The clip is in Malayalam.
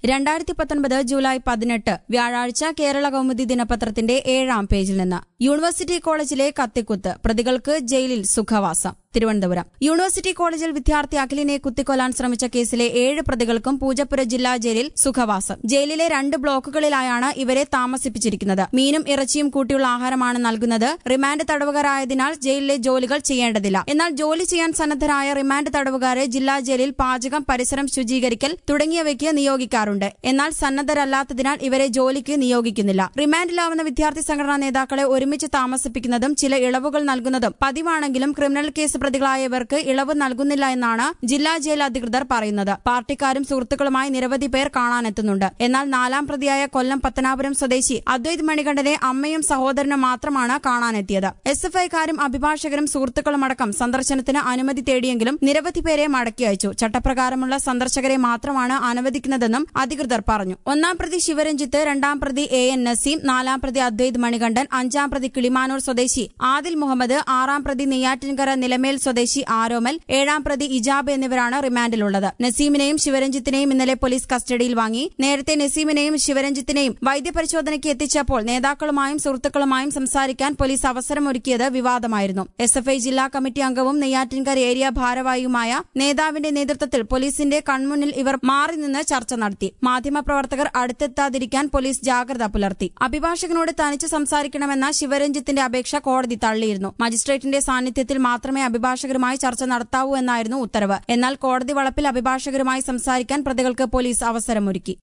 രണ്ടായിരത്തി പത്തൊൻപത് ജൂലൈ പതിനെട്ട് വ്യാഴാഴ്ച കേരള കൗമുദി ദിനപത്രത്തിന്റെ ഏഴാം പേജിൽ നിന്ന് യൂണിവേഴ്സിറ്റി കോളേജിലെ കത്തിക്കുത്ത് പ്രതികൾക്ക് ജയിലിൽ സുഖവാസം തിരുവനന്തപുരം യൂണിവേഴ്സിറ്റി കോളേജിൽ വിദ്യാർത്ഥി അഖിലിനെ കുത്തിക്കൊല്ലാൻ ശ്രമിച്ച കേസിലെ ഏഴ് പ്രതികൾക്കും പൂജപ്പുര ജില്ലാ ജയിലിൽ സുഖവാസം ജയിലിലെ രണ്ട് ബ്ലോക്കുകളിലായാണ് ഇവരെ താമസിപ്പിച്ചിരിക്കുന്നത് മീനും ഇറച്ചിയും കൂട്ടിയുള്ള ആഹാരമാണ് നൽകുന്നത് റിമാൻഡ് തടവുകാരായതിനാൽ ജയിലിലെ ജോലികൾ ചെയ്യേണ്ടതില്ല എന്നാൽ ജോലി ചെയ്യാൻ സന്നദ്ധരായ റിമാൻഡ് തടവുകാരെ ജില്ലാ ജയിലിൽ പാചകം പരിസരം ശുചീകരിക്കൽ തുടങ്ങിയവയ്ക്ക് നിയോഗിക്കാറുണ്ട് എന്നാൽ സന്നദ്ധരല്ലാത്തതിനാൽ ഇവരെ ജോലിക്ക് നിയോഗിക്കുന്നില്ല റിമാൻഡിലാവുന്ന വിദ്യാർത്ഥി സംഘടനാ നേതാക്കളെ ഒരുമിച്ച് താമസിപ്പിക്കുന്നതും ചില ഇളവുകൾ നൽകുന്നതും പതിവാണെങ്കിലും ക്രിമിനൽ കേസ് പ്രതികളായവർക്ക് ഇളവ് നൽകുന്നില്ല എന്നാണ് ജില്ലാ ജയിൽ അധികൃതർ പറയുന്നത് പാർട്ടിക്കാരും സുഹൃത്തുക്കളുമായി നിരവധി പേർ കാണാനെത്തുന്നുണ്ട് എന്നാൽ നാലാം പ്രതിയായ കൊല്ലം പത്തനാപുരം സ്വദേശി അദ്വൈത് മണികണ്ഠനെ അമ്മയും സഹോദരനും മാത്രമാണ് കാണാനെത്തിയത് എസ് എഫ് ഐക്കാരും അഭിഭാഷകരും സുഹൃത്തുക്കളുമടക്കം സന്ദർശനത്തിന് അനുമതി തേടിയെങ്കിലും നിരവധി പേരെ മടക്കി അയച്ചു ചട്ടപ്രകാരമുള്ള സന്ദർശകരെ മാത്രമാണ് അനുവദിക്കുന്നതെന്നും അധികൃതർ പറഞ്ഞു ഒന്നാം പ്രതി ശിവരഞ്ജിത്ത് രണ്ടാം പ്രതി എ എൻ നസീം നാലാം പ്രതി അദ്വൈത് മണികണ്ഠൻ അഞ്ചാം പ്രതി കിളിമാനൂർ സ്വദേശി ആദിൽ മുഹമ്മദ് ആറാം പ്രതി നെയ്യാറ്റിൻകര നിലമേൽ സ്വദേശി ആരോമൽ ഏഴാം പ്രതി ഇജാബ് എന്നിവരാണ് റിമാൻഡിലുള്ളത് നസീമിനെയും ശിവരഞ്ജിത്തിനെയും ഇന്നലെ പോലീസ് കസ്റ്റഡിയിൽ വാങ്ങി നേരത്തെ നസീമിനെയും ശിവരഞ്ജിത്തിനെയും വൈദ്യപരിശോധനയ്ക്ക് എത്തിച്ചപ്പോൾ നേതാക്കളുമായും സുഹൃത്തുക്കളുമായും സംസാരിക്കാൻ പോലീസ് അവസരമൊരുക്കിയത് വിവാദമായിരുന്നു എസ് എഫ് ഐ ജില്ലാ കമ്മിറ്റി അംഗവും നെയ്യാറ്റിൻകര ഏരിയ ഭാരവാഹിയുമായ നേതാവിന്റെ നേതൃത്വത്തിൽ പോലീസിന്റെ കൺമുന്നിൽ ഇവർ മാറി നിന്ന് ചർച്ച നടത്തി മാധ്യമപ്രവർത്തകർ അടുത്തെത്താതിരിക്കാൻ പോലീസ് ജാഗ്രത പുലർത്തി അഭിഭാഷകനോട് തനിച്ച് സംസാരിക്കണമെന്ന ശിവരഞ്ജിത്തിന്റെ അപേക്ഷ കോടതി തള്ളിയിരുന്നു മജിസ്ട്രേറ്റിന്റെ സാന്നിധ്യത്തിൽ മാത്രമേ അഭിഭാഷകരുമായി ചർച്ച നടത്താവൂ എന്നായിരുന്നു ഉത്തരവ് എന്നാൽ കോടതി വളപ്പിൽ അഭിഭാഷകരുമായി സംസാരിക്കാൻ പ്രതികൾക്ക് പോലീസ് അവസരമൊരുക്കി